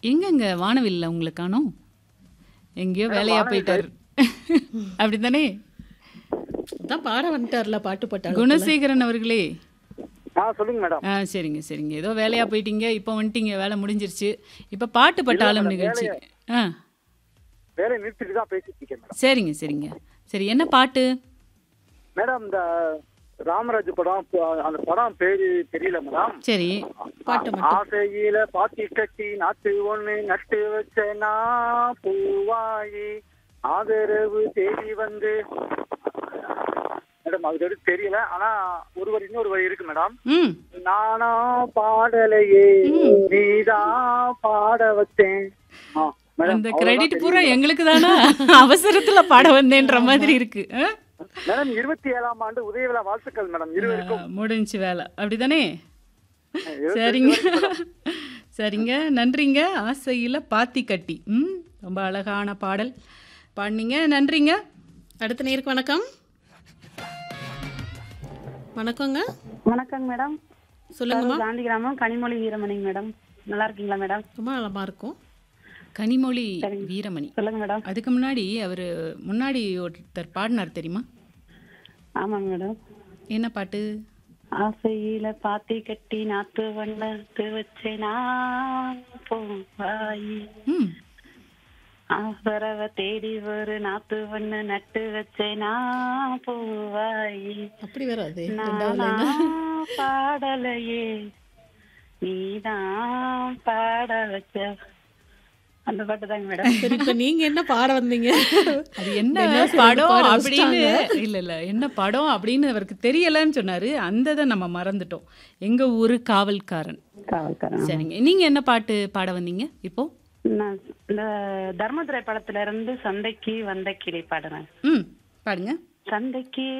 எங்கங்க வானவில்ல உங்களுக்கு காணோம் எங்கேயோ வேலையா போயிட்டாரு அப்படித்தானே தான் பாட வந்துட்டார்ல பாட்டு பாட்டாளர் குணசேகரன் அவர்களே ஆ சொல்லுங்க மேடம் ஆ சரிங்க சரிங்க ஏதோ வேலையா போயிட்டீங்க இப்போ வந்துட்டீங்க வேலை முடிஞ்சிருச்சு இப்போ பாட்டு பட்டாளம் நிகழ்ச்சி ஆ வேலையை நிறுத்திட்டு தான் பேசிட்டு இருக்கேன் மேடம் சரிங்க சரிங்க சரி என்ன பாட்டு மேடம் இந்த ராமராஜ் படம் ப- அந்த படம் பேரு தெரியல மேடம் சரி பாட்டு ஆசையில பாத்தி கட்டி நாத்து ஒண்ணு நட்டு வச்சனா பூவாயி ஆதரவு தேடி வந்து மேடம் அது எடுத்து தெரியல ஆனா ஒரு வரி இன்னொரு வரி இருக்கு மேடம் ம் நானா பாடலையே நீதான் பாட வச்சேன் ஆ, மேடம், அந்த அவ்வளவுதான் கிரெடிட் தெரியும். பூரா எங்களுக்கு தானா அவசரத்துல பாட வந்தேன்ற மாதிரி இருக்கு ஆ? மேடம் இருபத்தி ஏழாம் ஆண்டு உதய விழா வாழ்த்துக்கள் மேடம் இருவருக்கும் ஆ, முடிஞ்சுச்சு வேலை அப்படிதானே இருபத்தி சரிங்க சரிங்க நன்றிங்க ஆசையில பாத்தி கட்டி ம் ரொம்ப அழகான பாடல் பாடினீங்க நன்றிங்க அடுத்த நேருக்கு வணக்கம் வணக்கங்க வணக்கங்க மேடம் சொல்லுங்கம்மா காந்தி கிராமம் கனிமொழி வீரமணிங்க மேடம் நல்லா இருக்கீங்களா மேடம் ரொம்ப நலமா இருக்கும் கனிமொழி வீரமணி சொல்லுங்க மேடம் அதுக்கு முன்னாடி அவர் முன்னாடி ஒருத்தர் பாடினார் தெரியுமா ஆமாங்க மேடம் என்ன பாட்டு ஆசையில பாத்தி கட்டி நாத்து வண்ணத்து வச்சேனா போவாயி ம் ஆசரவ தேடி ஒரு நாத்து வண்ணு நட்டு வச்சேனா போவாயி அப்படி வராது ரெண்டாவது நானா line. பாடலையே நீதான் பாட வச்ச அந்த பாட்டு தாங்க மேடம் சரி இப்ப நீங்க என்ன பாட வந்தீங்க அது என்ன தினசரி படம் பாட அப்படின்னு வச்சுட்டாங்க. இல்ல இல்ல என்ன படம் அப்படின்னு அவருக்கு தெரியலன்னு சொன்னாரு அந்த இதை நம்ம மறந்துட்டோம் எங்க ஊரு காவல்காரன் காவல்காரன் சரிங்க நீங்க என்ன பாட்டு பாட வந்தீங்க இப்போ நான் இந்த தர்மதுரை படத்துல இருந்து சந்தைக்கு வந்த கிளி பாடுறேன் ம் பாடுங்க சந்தைக்கு